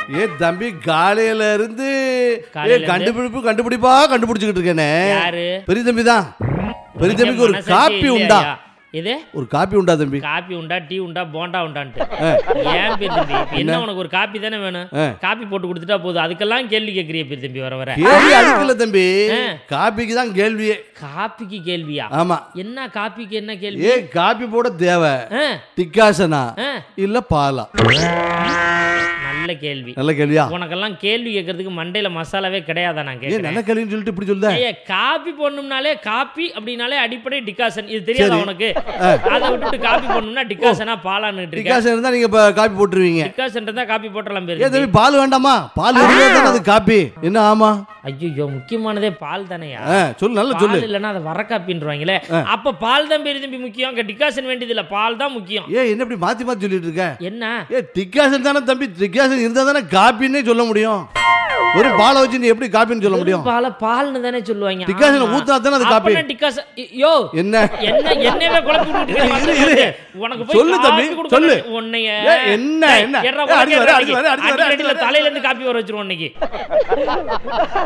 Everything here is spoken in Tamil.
ஏ தம்பி காலையில இருந்து காலையில ஏ இருந்து? கண்டுபிடிப்பு கண்டுபிடிப்பா கண்டுபிடிச்சுக்கிட்டு இருக்கேனே யாரு பெரிய தம்பி தான் பெரிய தம்பிக்கு ஒரு மனசாட்சி காப்பி உண்டா இல்லையா? இது ஒரு காப்பி உண்டா தம்பி காப்பி உண்டா டீ உண்டா போண்டா உண்டான்ட்டு ஏன் பெரிய தம்பி இப்ப என்ன உனக்கு ஒரு காப்பி தானே வேணும் ஆ. காப்பி போட்டு கொடுத்துட்டா போதும் அதுக்கெல்லாம் கேள்வி கேட்கறிய பெரிய தம்பி வர வர கேள்வி அதுக்குள்ள தம்பி ஆ. காப்பிக்கு தான் கேள்வியே காப்பிக்கு கேள்வியா ஆமா என்ன காப்பிக்கு என்ன கேள்வி ஏ காப்பி போட தேவை ஆ, டிக்காசனா ஆ, இல்ல பாலா நல்ல கேள்வி நல்ல கேள்வியா உனக்கெல்லாம் கேள்வி கேட்கறதுக்கு மண்டையில மசாலாவே கிடையாதா நான் ஏன் கேட்கறேன் நல்ல கேள்வின்னு சொல்லிட்டு இப்படி சொல்லுத ஐயா காப்பி போடணும்னாலே காப்பி அப்படின்னாலே அடிப்படை டிகாசன் இது தெரியாதா சரி. உனக்கு அதை விட்டுட்டு காப்பி போடணும்னா டிகாசனா பாலான்னு இருக்க டிக்காசன் இருந்தா நீங்க இப்ப காப்பி போட்டுருவீங்க டிகாசன் தான் காப்பி போட்டலாம் ஏன் பேரு தம்பி பால் வேண்டாமா பால் இருந்தா தானே அது காப்பி என்ன ஆமா ஐயோ முக்கியமானதே பால் தானேயா ஆ, சொல்லு நல்லா சொல்லு பால் இல்லைன்னா அதை வர காப்பின்றாங்களே அப்ப பால் தான் பெரிய தம்பி முக்கியம் அங்க டிகாசன் வேண்டியது இல்ல பால் தான் முக்கியம் ஏ என்ன இப்படி மாத்தி மாத்தி சொல்லிட்டு இருக்க என்ன ஏ டிக்காசன் தானே தம்பி டிக்காசன் இருந்தா தானே காப்பின்னே சொல்ல முடியும் ஒரு பாலை வச்சு நீ எப்படி காப்பின்னு சொல்ல முடியும் பால பால்னு தானே சொல்லுவாங்க டிகாசனை ஆமா. ஊத்துனா தானே அது காப்பி. அப்பனா டிகாசன் இ- யோ என்ன என்ன என்னவே குழப்பி விட்டுட்டு இரு, இரு, இரு. உனக்கு போய் சொல்லு தம்பி, காப்பி கொடுக்கணும். சொல்லு. உன்னைய ஏய், என்ன, ஏய், என்ன? எட்ரா, ஏய், அடிச்சு உனக்கு வர, எட்ரா அடிச்சு வர, அடிச்சு வர, அடிச்சு அடிச்சு அடியில வர. தலையில இருந்து காப்பி வர வச்சிருவோம் இன்னைக்கு